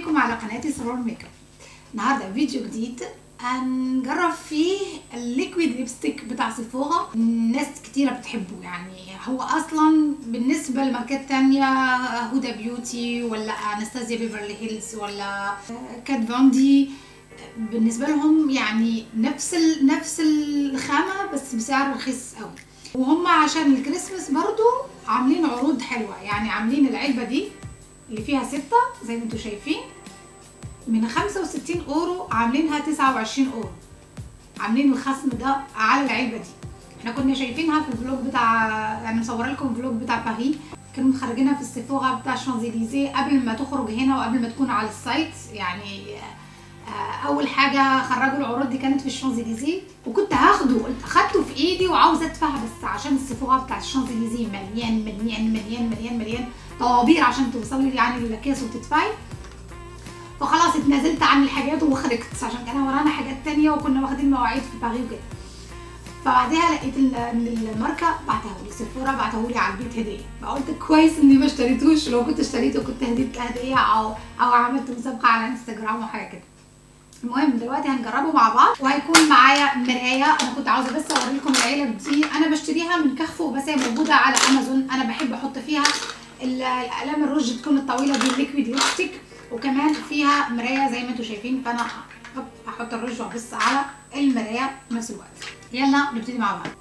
بيكم على قناتي سرور ميك اب النهارده فيديو جديد هنجرب فيه الليكويد ليبستيك بتاع سيفورا ناس كتيرة بتحبه يعني هو اصلا بالنسبة لماركات تانية هودا بيوتي ولا انستازيا بيفرلي هيلز ولا كات فاندي بالنسبة لهم يعني نفس ال... نفس الخامة بس بسعر رخيص قوي وهم عشان الكريسماس برضو عاملين عروض حلوة يعني عاملين العلبة دي اللي فيها ستة زي ما انتوا شايفين من 65 اورو عاملينها 29 اورو عاملين الخصم ده على العلبة دي احنا كنا شايفينها في الفلوج بتاع يعني مصوره لكم الفلوج بتاع باريس كانوا مخرجينها في السيفورا بتاع شانزليزيه قبل ما تخرج هنا وقبل ما تكون على السايت يعني اول حاجه خرجوا العروض دي كانت في الشانزليزيه وكنت هاخده قلت اخدته في ايدي وعاوزه ادفع بس عشان السيفورا بتاع الشانزليزيه مليان مليان مليان مليان مليان طوابير عشان توصلي يعني للاكياس وتدفعي فخلاص اتنازلت عن الحاجات وخرجت عشان كان ورانا حاجات تانية وكنا واخدين مواعيد في باريس وكده فبعدها لقيت ان الماركه بعتها لي سيفورا بعته لي على البيت هديه فقلت كويس اني ما اشتريتوش لو كنت اشتريته كنت هديت هديه او او عملت مسابقه على انستجرام وحاجه كده المهم دلوقتي هنجربه مع بعض وهيكون معايا مرايه انا كنت عاوزه بس اوري لكم العلب دي انا بشتريها من كهفو بس هي موجوده على امازون انا بحب احط فيها الاقلام الروج تكون الطويله دي الليكويد ليبستيك وكمان فيها مرايه زي ما انتم شايفين فانا هحط الروج وابص على المرايه في نفس الوقت يلا نبتدي مع بعض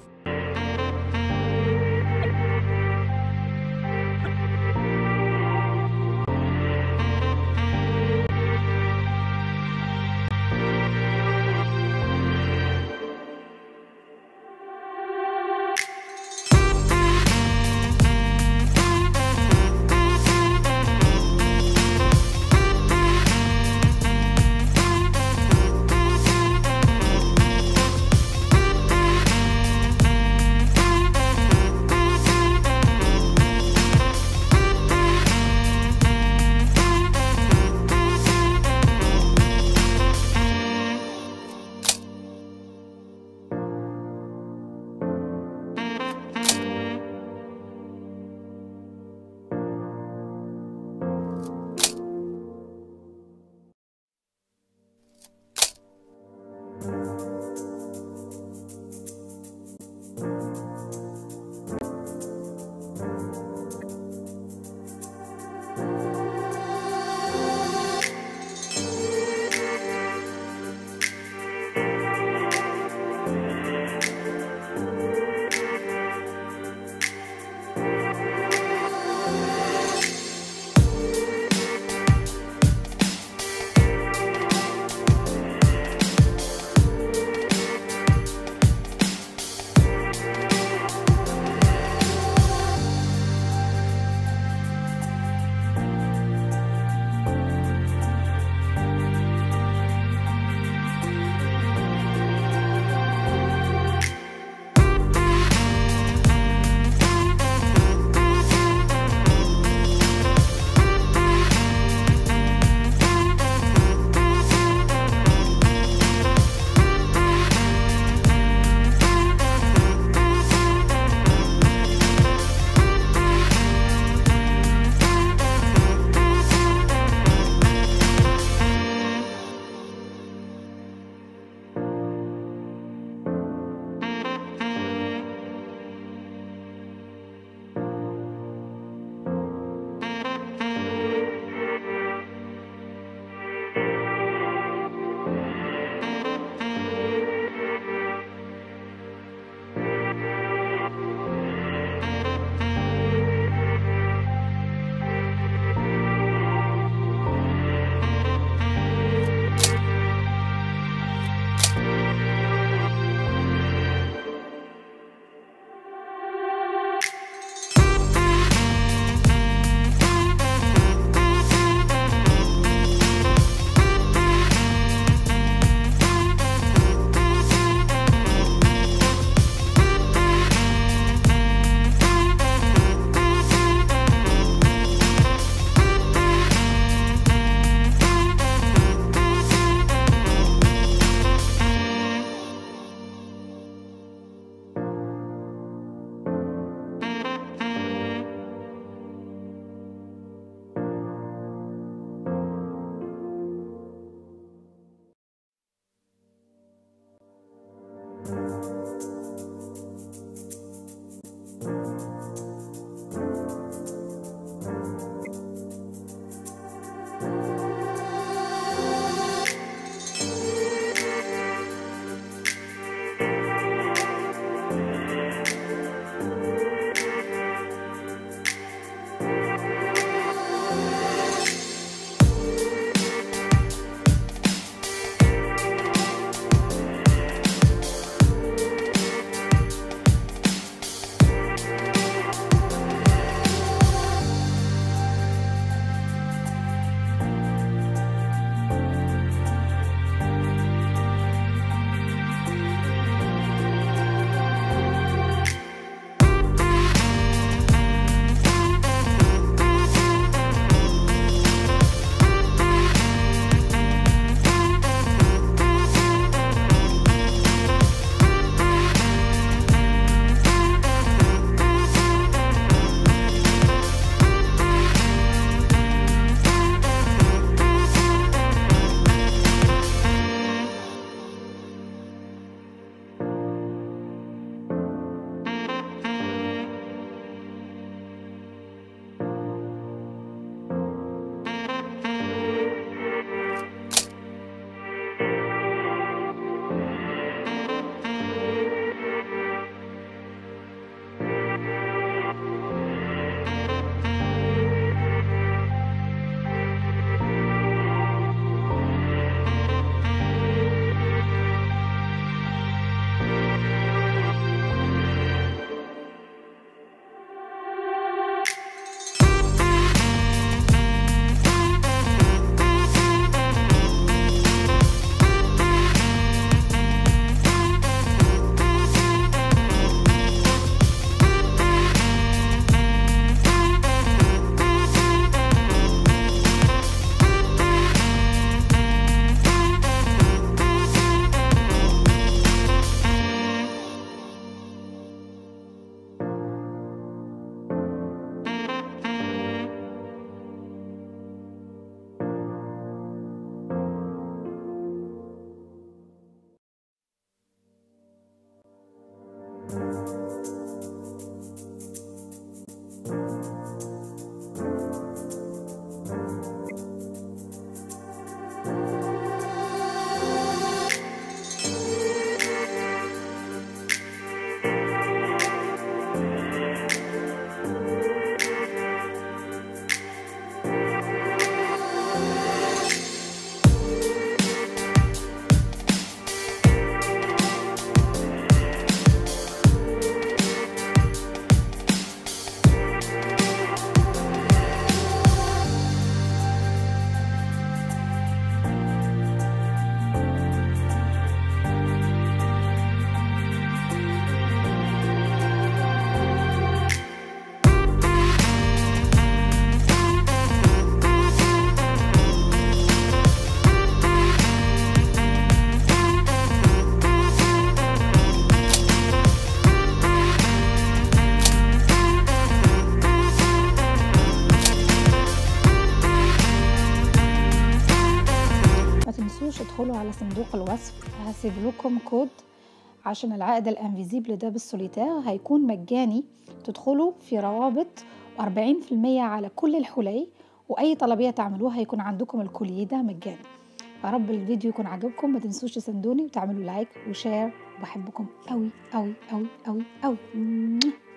ما تنسوش ادخلوا على صندوق الوصف هسيب لكم كود عشان العقد الانفيزيبل ده بالسوليتير هيكون مجاني تدخلوا في روابط 40% على كل الحلي واي طلبيه تعملوها هيكون عندكم الكوليه ده مجاني يا رب الفيديو يكون عجبكم ما تنسوش تساندوني وتعملوا لايك وشير وبحبكم قوي قوي قوي قوي قوي